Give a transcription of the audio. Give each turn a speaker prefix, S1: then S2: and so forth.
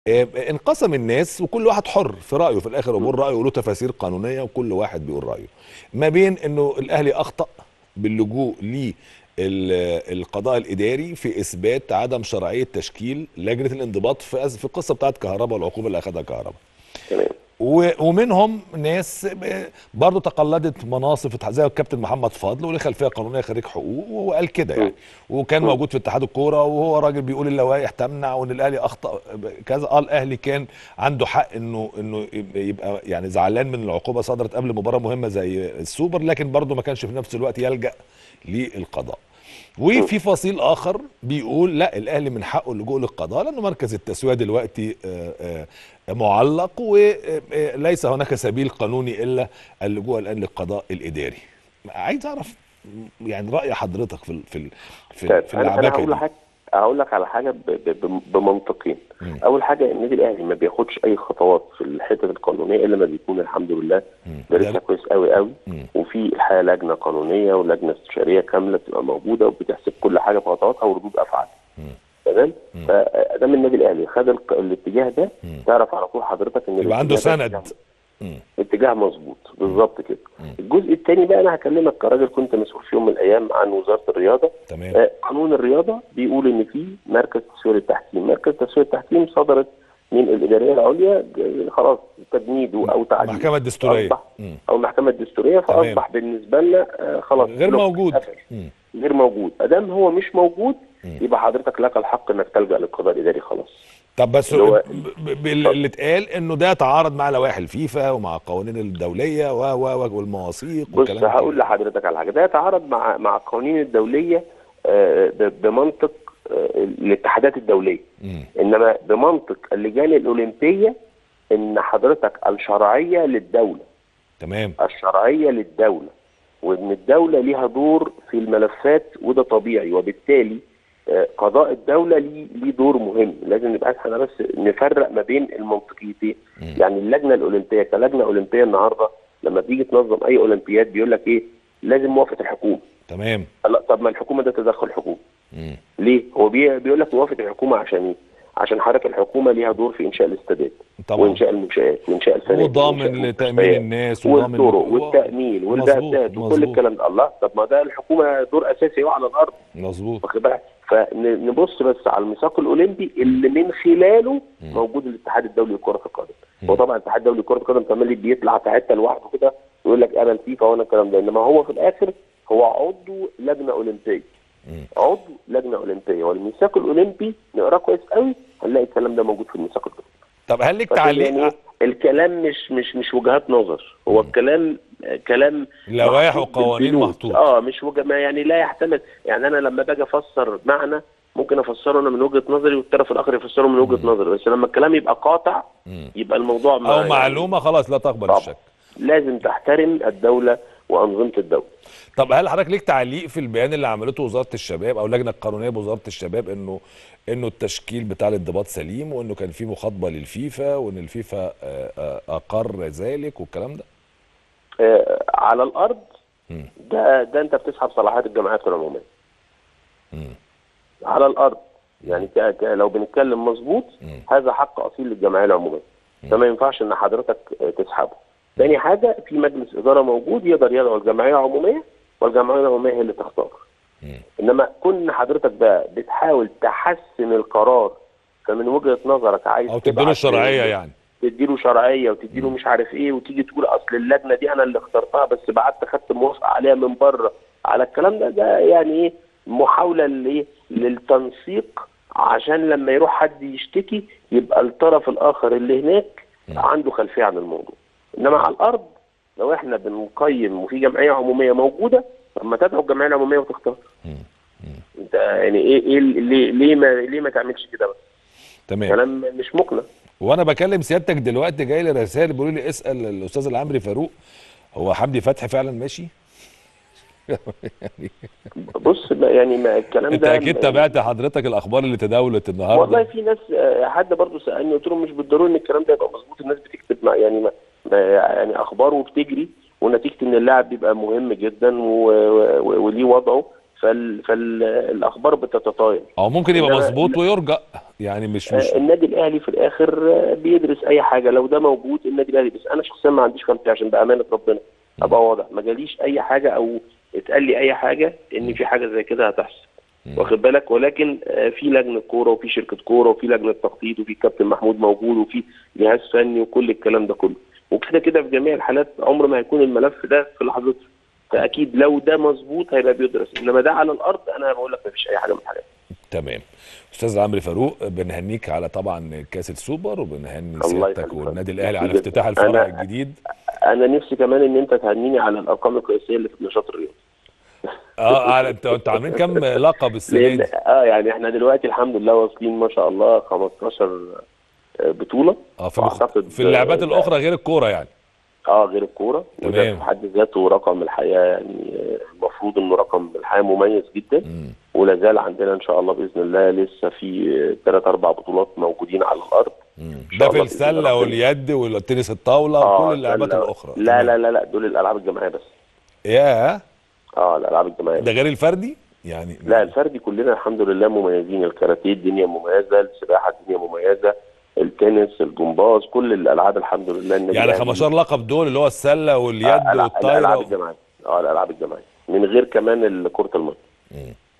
S1: آه، انقسم الناس وكل واحد حر في رايه في الاخر وبيقول رايه وله تفاسير قانونيه وكل واحد بيقول رايه ما بين انه الاهلي اخطا باللجوء للقضاء الاداري في اثبات عدم شرعيه تشكيل لجنه الانضباط في أز- في القصه بتاعت كهرباء والعقوبه اللي اخذها كهرباء
S2: تمام
S1: و- ومنهم ناس ب- برضه تقلدت مناصب في- زي الكابتن محمد فاضل وليه خلفيه قانونيه خريج حقوق وقال كده يعني وكان موجود في اتحاد الكوره وهو راجل بيقول اللوائح تمنع وان الاهلي اخطا كذا اه الاهلي كان عنده حق انه انه يبقى يعني زعلان من العقوبه صدرت قبل مباراه مهمه زي السوبر لكن برضه ما كانش في نفس الوقت يلجا للقضاء وفي فصيل اخر بيقول لا الاهلي من حقه اللجوء للقضاء لانه مركز التسويه دلوقتي آه، آه، معلق وليس هناك سبيل قانوني الا اللجوء الان للقضاء الاداري عايز اعرف يعني راي حضرتك في ال- في ال- في,
S2: طيب
S1: ال- في
S2: انا انا
S1: اللعبكه
S2: هقول
S1: دي
S2: لحضرتك هقول لك على حاجه ب- ب- بمنطقين
S1: مم.
S2: اول حاجه النادي الاهلي ما بياخدش اي خطوات في الحته القانونيه الا لما بيكون الحمد لله
S1: مم.
S2: دارسها
S1: ده-
S2: كويس قوي قوي
S1: مم.
S2: وفي الحقيقه لجنه قانونيه ولجنه استشاريه كامله بتبقى موجوده وبتحسب كل حاجه بخطواتها وردود افعال
S1: مم.
S2: تمام
S1: مم.
S2: فادام النادي الاهلي خد الق- الاتجاه ده
S1: مم.
S2: تعرف على طول حضرتك ان
S1: يبقى عنده
S2: الاتجاه ده
S1: سند مم.
S2: اتجاه مظبوط بالظبط كده
S1: مم.
S2: الجزء الثاني بقى انا هكلمك كراجل كنت مسؤول في يوم من الايام عن وزاره الرياضه
S1: تمام
S2: آه، قانون الرياضه بيقول ان في مركز تسويه التحكيم، مركز تسويه التحكيم صدرت من الاداريه العليا ج- خلاص تجنيده او تعديله
S1: المحكمه الدستوريه
S2: أصبح
S1: مم.
S2: او المحكمه الدستوريه
S1: تمام.
S2: فاصبح بالنسبه لنا آه، خلاص
S1: غير
S2: بلوك
S1: موجود
S2: اتقفل.
S1: مم.
S2: غير موجود ادام هو مش موجود
S1: مم.
S2: يبقى حضرتك لك الحق انك تلجا للقضاء الاداري خلاص
S1: طب بس
S2: اللي هو-
S1: ب- ب- اللي اتقال انه ده تعارض مع لوائح الفيفا ومع القوانين الدوليه و و و والمواثيق
S2: بص
S1: والكلام
S2: هقول
S1: كده.
S2: لحضرتك على حاجه ده يتعارض مع مع القوانين الدوليه آه، ب- بمنطق آه، الاتحادات الدوليه
S1: مم.
S2: انما بمنطق اللجان الاولمبيه ان حضرتك الشرعيه للدوله
S1: تمام
S2: الشرعيه للدوله وان الدوله ليها دور في الملفات وده طبيعي وبالتالي آه، قضاء الدوله ليه ليه دور مهم لازم نبقى احنا بس نفرق ما بين المنطقيتين
S1: مم.
S2: يعني اللجنه الاولمبيه كلجنه اولمبيه النهارده لما بتيجي تنظم اي اولمبياد بيقول لك ايه لازم موافقه الحكومه
S1: تمام
S2: لا طب ما الحكومه ده تدخل حكومه
S1: مم.
S2: ليه هو بي- بيقول لك موافقه الحكومه عشان ايه عشان حضرتك الحكومه ليها دور في انشاء الاستادات
S1: طبعا
S2: وانشاء المنشات وانشاء الفنادق
S1: وضامن
S2: وإنشاء
S1: لتامين
S2: المستشفيات.
S1: الناس وضامن
S2: والطرق
S1: و-
S2: والتامين
S1: مظبوط،
S2: والبعثات وكل
S1: مظبوط.
S2: الكلام ده الله طب ما ده الحكومه دور اساسي على الارض
S1: مظبوط
S2: واخد بالك فنبص بس على الميثاق الاولمبي اللي من خلاله
S1: مم.
S2: موجود الاتحاد الدولي لكره القدم
S1: مم.
S2: هو طبعا الاتحاد الدولي لكره القدم تملي بيطلع ساعتها لوحده كده يقول لك انا الفيفا وانا الكلام ده انما هو في الاخر هو عضو لجنه اولمبيه
S1: مم.
S2: عضو لجنه اولمبيه والميثاق الاولمبي نقراه كويس قوي هنلاقي الكلام ده موجود في الميثاق الاولمبي
S1: طب هل لك
S2: فكده
S1: تعليق
S2: يعني الكلام مش مش مش وجهات نظر هو
S1: مم.
S2: الكلام آه، كلام
S1: لوائح
S2: محطوط
S1: وقوانين
S2: بالفلوس.
S1: محطوط
S2: اه مش وجه ما يعني لا يحتمل يعني انا لما باجي افسر معنى ممكن افسره انا من وجهه نظري والطرف الاخر يفسره من وجهه
S1: مم.
S2: نظري بس لما الكلام يبقى قاطع
S1: مم.
S2: يبقى الموضوع ما
S1: او
S2: يعني
S1: معلومه خلاص لا تقبل
S2: طبعا.
S1: الشك
S2: لازم تحترم الدوله وانظمه الدوله
S1: طب هل حضرتك ليك تعليق في البيان اللي عملته وزاره الشباب او اللجنه القانونيه بوزاره الشباب انه انه التشكيل بتاع الانضباط سليم وانه كان في مخاطبه للفيفا وان الفيفا آه، آه، اقر ذلك والكلام ده
S2: آه على الارض
S1: مم.
S2: ده ده انت بتسحب صلاحيات الجمعيات العموميه
S1: مم.
S2: على الارض يعني ك... ك... لو بنتكلم مظبوط
S1: مم.
S2: هذا حق اصيل للجمعيه العموميه فما ينفعش ان حضرتك آه، تسحبه تاني حاجه في مجلس اداره موجود يقدر يدعو الجمعيه العموميه والجمعيه العموميه هي اللي تختار
S1: مم.
S2: انما كون حضرتك بقى بتحاول تحسن القرار فمن وجهه نظرك عايز
S1: او تديله
S2: تبعت-
S1: الشرعيه يعني
S2: تديله شرعيه وتديله مش عارف ايه وتيجي تقول اصل اللجنه دي انا اللي اخترتها بس بعت خدت موافقه عليها من بره على الكلام ده ده يعني ايه محاوله لايه للتنسيق عشان لما يروح حد يشتكي يبقى الطرف الاخر اللي هناك
S1: مم.
S2: عنده خلفيه عن الموضوع انما على الارض لو احنا بنقيم وفي جمعيه عموميه موجوده طب ما تدعو الجمعيه العموميه وتختار
S1: مم.
S2: انت يعني ايه ايه ليه ليه ما ليه ما تعملش كده بس
S1: تمام
S2: كلام مش مقنع
S1: وانا بكلم سيادتك دلوقتي جاي لي رسائل بيقولوا لي اسال الاستاذ العمري فاروق هو حمدي فتحي فعلا ماشي
S2: بص ما- يعني ما الكلام
S1: انت
S2: ده
S1: اكيد تابعت حضرتك الاخبار اللي تداولت
S2: والله
S1: النهارده
S2: في ناس آه، حد برضه سالني قلت له مش بالضروري ان الكلام ده يبقى مظبوط الناس بتكتب مع يعني ما ما- يعني اخبار وبتجري ونتيجه ان اللاعب بيبقى مهم جدا و- و- وليه وضعه فال فالاخبار بتتطاير
S1: او ممكن يبقى
S2: إنما-
S1: مظبوط ويرجأ يعني مش مش
S2: آه، النادي الاهلي في الاخر آه، بيدرس اي حاجه لو ده موجود النادي الاهلي بس انا شخصيا ما عنديش خلفيه عشان بامانه ربنا ابقى واضح ما جاليش اي حاجه او اتقال لي اي حاجه ان في حاجه زي كده هتحصل واخد بالك ولكن آه، في لجنه كوره وفي شركه كوره وفي لجنه تخطيط وفي كابتن محمود موجود وفي جهاز فني وكل الكلام ده كله وكده كده في جميع الحالات عمر ما هيكون الملف ده في لحظته فاكيد لو ده مظبوط هيبقى بيدرس انما ده على الارض انا بقول لك ما فيش اي حاجه من الحاجات
S1: تمام استاذ عمرو فاروق بنهنيك على طبعا كاس السوبر وبنهني
S2: الله
S1: سيادتك
S2: يخليك.
S1: والنادي الاهلي على
S2: جدا.
S1: افتتاح الفرع
S2: أنا-
S1: الجديد
S2: انا نفسي كمان ان انت تهنيني على الارقام القياسيه اللي في النشاط الرياضي
S1: اه على انت انت عاملين كام لقب السنه
S2: لان
S1: دي
S2: اه يعني احنا دلوقتي الحمد لله واصلين ما شاء الله 15 بطوله
S1: اه في, مخ...
S2: وأعتقد-
S1: في اللعبات الاخرى غير الكوره يعني
S2: اه غير الكوره وده
S1: تمام.
S2: في حد ذاته رقم الحقيقه يعني آه، المفروض انه رقم الحقيقه مميز جدا
S1: مم.
S2: ولا زال عندنا ان شاء الله باذن الله لسه في ثلاث اربع بطولات موجودين على الارض
S1: مم.
S2: شاء
S1: ده في
S2: الله بإذن
S1: السله
S2: الله.
S1: واليد والتنس الطاوله وكل اللعبات
S2: لا-
S1: الاخرى
S2: لا
S1: تمام.
S2: لا لا لا دول الالعاب الجماعيه بس
S1: يا
S2: اه الالعاب الجماعيه
S1: ده غير الفردي يعني
S2: لا الفردي كلنا الحمد لله مميزين الكاراتيه الدنيا مميزه السباحه الدنيا مميزه التنس الجمباز كل الالعاب الحمد لله النادي
S1: يعني
S2: الأهلي-
S1: 15 لقب دول اللي هو السله واليد
S2: آه، الألعاب- الالعاب
S1: والطايره
S2: الجماعيه اه الالعاب الجماعيه من غير كمان ال- كره الميه
S1: مم.